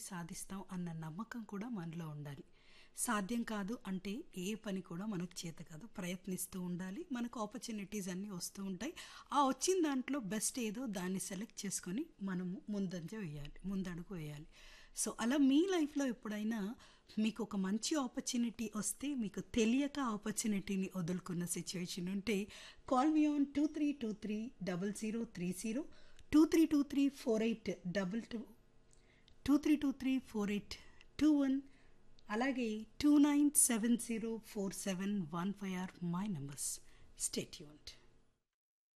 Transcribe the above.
సాధిస్తాం అన్న నమ్మకం కూడా మనలో ఉండాలి సాధ్యం కాదు అంటే ఏ పని కూడా మనకు చేత కాదు ప్రయత్నిస్తూ ఉండాలి మనకు ఆపర్చునిటీస్ అన్నీ వస్తూ ఉంటాయి ఆ వచ్చిన దాంట్లో బెస్ట్ ఏదో దాన్ని సెలెక్ట్ చేసుకొని మనము ముందంజ వేయాలి ముందడుగు వేయాలి సో అలా మీ లైఫ్లో ఎప్పుడైనా మీకు ఒక మంచి ఆపర్చునిటీ వస్తే మీకు తెలియక ఆపర్చునిటీని వదులుకున్న సిచ్యువేషన్ ఉంటే call me on two three two three double zero three zero two three two three four eight double two two three two three four eight two one అలాగే two nine seven zero four seven one five or my numbers stay tuned